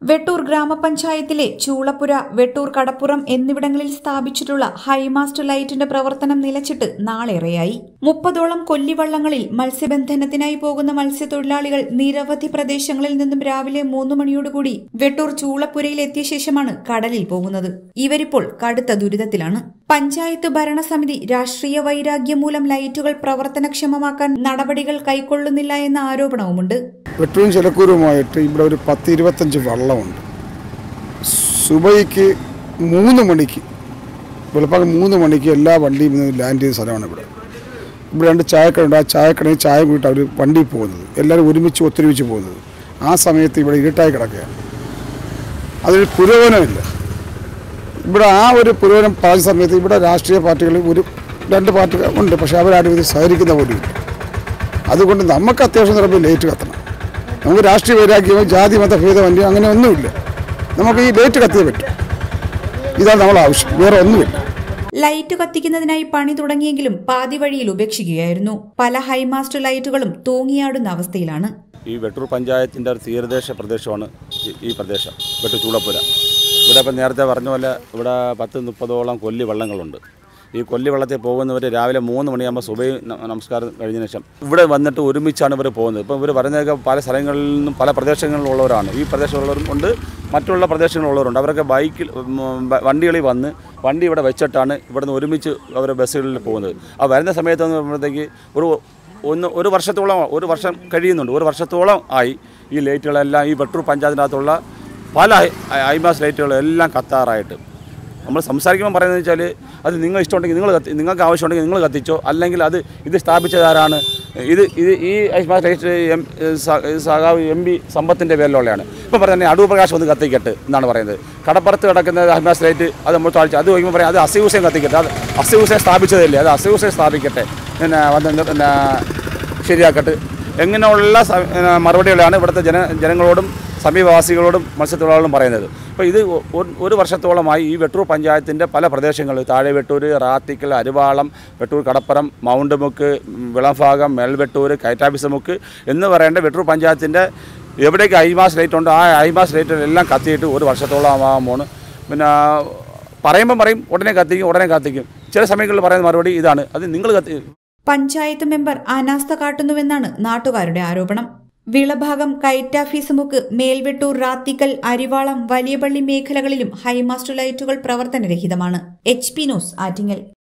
വെട്ടൂർ ഗ്രാമപഞ്ചായത്തിലെ ചൂളപ്പുര വെട്ടൂർ കടപ്പുറം എന്നിവിടങ്ങളിൽ സ്ഥാപിച്ചിട്ടുള്ള ഹൈമാസ്റ്റ് ലൈറ്റിന്റെ പ്രവർത്തനം നിലച്ചിട്ട് നാളേറെയായി മുപ്പതോളം കൊല്ലിവള്ളങ്ങളിൽ മത്സ്യബന്ധനത്തിനായി പോകുന്ന മത്സ്യത്തൊഴിലാളികൾ നിരവധി പ്രദേശങ്ങളിൽ നിന്നും രാവിലെ മൂന്ന് മണിയോടുകൂടി വെട്ടൂർ ചൂളപ്പുരയിൽ എത്തിയ ശേഷമാണ് കടലിൽ പോകുന്നത് ഇവരിപ്പോൾ കടുത്ത ദുരിതത്തിലാണ് പഞ്ചായത്ത് ഭരണസമിതി രാഷ്ട്രീയ വൈരാഗ്യം മൂലം ലൈറ്റുകൾ പ്രവർത്തനക്ഷമമാക്കാൻ നടപടികൾ കൈക്കൊള്ളുന്നില്ല എന്ന ആരോപണവുമുണ്ട് വെട്ടൂരും ചിലക്കൂരുമായിട്ട് ഇവിടെ ഒരു പത്ത് ഇരുപത്തഞ്ച് വള്ളമുണ്ട് സുബൈക്ക് മൂന്ന് മണിക്ക് വെളുപ്പാകം മൂന്ന് മണിക്ക് എല്ലാ വണ്ടിയും ഇന്ന് ലാൻഡ് ചെയ്ത സ്ഥലമാണ് ഇവിടെ ഇവിടെ രണ്ട് ചായക്കടയുണ്ട് ആ ചായക്കടയിൽ ചായ കൂട്ടി അവർ വണ്ടിയിൽ പോകുന്നത് എല്ലാവരും ഒരുമിച്ച് ഒത്തൊരുമിച്ച് പോകുന്നത് ആ സമയത്ത് ഇവിടെ ഇരുട്ടായി കിടക്കുകയാണ് അതിന് പുരോഗമനമില്ല ഇവിടെ ആ ഒരു പുരോഗമനം പറഞ്ഞ സമയത്ത് ഇവിടെ രാഷ്ട്രീയ പാർട്ടികൾ ഒരു രണ്ട് പാർട്ടികൾ ഉണ്ട് പക്ഷേ അവരാരും ഇത് സഹകരിക്കുന്ന പോലുമില്ല അതുകൊണ്ട് നമുക്ക് അത്യാവശ്യം നിറപ്പ് ലേറ്റ് കത്തണം നമുക്ക് രാഷ്ട്രീയ വൈരാഗ്യമോ ജാതി മത ഭേദമന്യോ അങ്ങനെ ഒന്നുമില്ല നമുക്ക് ഈ ലേറ്റ് കത്തിയേ പറ്റും ഇതാണ് നമ്മൾ ആവശ്യം വേറെ ഒന്നുമില്ല ലൈറ്റ് കത്തിക്കുന്നതിനായി പണി തുടങ്ങിയെങ്കിലും പാതി വഴിയിൽ ഉപേക്ഷിക്കുകയായിരുന്നു പല ഹൈമാസ്റ്റ് ലൈറ്റുകളും തൂങ്ങിയാടുന്ന അവസ്ഥയിലാണ് ഈ വെട്ടൂർ പഞ്ചായത്തിൻ്റെ ഒരു തീരദേശ പ്രദേശമാണ് ഈ- ഈ പ്രദേശം വെട്ടൂർ ചൂളപ്പുര ഇവിടെ ഇപ്പം നേരത്തെ പറഞ്ഞ പോലെ ഇവിടെ പത്ത് മുപ്പതോളം കൊല്ലി വള്ളങ്ങളുണ്ട് ഈ കൊല്ലി വള്ളത്തിൽ പോകുന്നവർ രാവിലെ മൂന്ന് മണിയാകുമ്പോൾ സുബൈ ന- നമസ്കാരം കഴിഞ്ഞ ശേഷം ഇവിടെ വന്നിട്ട് ഒരുമിച്ചാണ് ഇവർ പോകുന്നത് ഇപ്പം ഇവർ പറയുന്നതൊക്കെ പല സ്ഥലങ്ങളിൽ നിന്നും പല പ്രദേശങ്ങളിലുള്ളവരാണ് ഈ പ്രദേശമുള്ളവരും ഉണ്ട് മറ്റുള്ള പ്രദേശങ്ങളിലുള്ളവരുണ്ട് അവരൊക്കെ ബൈക്കിൽ ഉം, വ- വണ്ടികളിൽ വന്ന് വണ്ടി ഇവിടെ വെച്ചിട്ടാണ് ഇവിടുന്ന് ഒരുമിച്ച് അവർ ബസ്സുകളിൽ പോകുന്നത് ആ വരുന്ന സമയത്ത് എന്ന് പറയുമ്പോഴത്തേക്ക് ഒരു ഒന്ന് ഒരു വർഷത്തോളം ഒരു വർഷം കഴിയുന്നുണ്ട് ഒരു വർഷത്തോളം ആയി ഈ ലൈറ്റുകളെല്ലാം ഈ വെട്ടൂർ പഞ്ചായത്തിനകത്തുള്ള പല ഹൈ- ഹൈമാസ് ലൈറ്റുകളും എല്ലാം കത്താറായിട്ട് നമ്മൾ സംസാരിക്കുമ്പോൾ പറയുന്നത് വെച്ചാൽ അത് നിങ്ങൾ ഇഷ്ടമുണ്ടെങ്കിൽ നിങ്ങൾ കത്തി നിങ്ങൾക്ക് ആവശ്യമുണ്ടെങ്കിൽ നിങ്ങൾ കത്തിച്ചോ അല്ലെങ്കിൽ അത് ഇത് സ്ഥാപിച്ചതാരാണ് ഇത് ഇത് ഈ ഹൈമാസ് ലൈറ്റ് എം സ- സഖാവ് എം പി സമ്പത്തിൻ്റെ പേരിലുള്ളതാണ് ഇപ്പം പറയുന്നത് അടൂർ പ്രകാശ് ഒന്ന് കത്തിക്കട്ടെ എന്നാണ് പറയുന്നത് കടപ്പുറത്ത് കിടക്കുന്ന ഹൈമാസ് ലൈറ്റ് അത് നമ്മൾ താഴ്ച അത് ചോദിക്കുമ്പോൾ പറയാം അത് അസി ഹുസൈൻ കത്തിക്കട്ടെ അത് അസി ഹുസൈൻ സ്ഥാപിച്ചതല്ലേ അത് അസി ഹുസൈൻ സ്ഥാപിക്കട്ടെ പിന്നെ വന്ന് പിന്നെ ശരിയാക്കട്ടെ എങ്ങനെയുള്ള സ- പിന്നെ മറുപടികളാണ് ഇവിടുത്തെ ജന ജനങ്ങളോടും സമീപവാസികളോടും മത്സ്യത്തൊഴിലാളികളും പറയുന്നത് അപ്പോൾ ഇത് ഒ- ഒരു വർഷത്തോളമായി ഈ വെട്ടൂർ പഞ്ചായത്തിൻ്റെ പല പ്രദേശങ്ങൾ താഴെ വെട്ടൂർ റാത്തിക്കൽ അരുവാളം വെട്ടൂർ കടപ്പുറം മൗണ്ട് മുക്ക് വിളംഭാഗം മേൽവെട്ടൂർ കയറ്റാബിസമുക്ക് എന്ന് പറയേണ്ട വെട്ടൂർ പഞ്ചായത്തിൻ്റെ എവിടേക്ക് ഐമാസ് ലൈറ്റ് ഉണ്ടോ ആ ഐമാസ് ലൈറ്റിലെല്ലാം കത്തിയിട്ട് ഒരു വർഷത്തോളം ആകുമ്പോൾ പിന്നെ പറയുമ്പം പറയും ഉടനെ കത്തിക്കും ഉടനെ കത്തിക്കും ചില സമയങ്ങളിൽ പറയുന്ന മറുപടി ഇതാണ് അത് നിങ്ങൾ കത്തി പഞ്ചായത്ത് മെമ്പർ അനാസ്ഥ കാട്ടുന്നുവെന്നാണ് നാട്ടുകാരുടെ ആരോപണം വിളഭാഗം കയറ്റാഫീസുമുക്ക് മേൽവെട്ടൂർ റാത്തിക്കൽ അരിവാളം വലിയപള്ളി മേഖലകളിലും ഹൈമാസ്റ്റ് ലൈറ്റുകൾ പ്രവർത്തനരഹിതമാണ് എച്ച് പി ന്യൂസ് ആറ്റിങ്ങൽ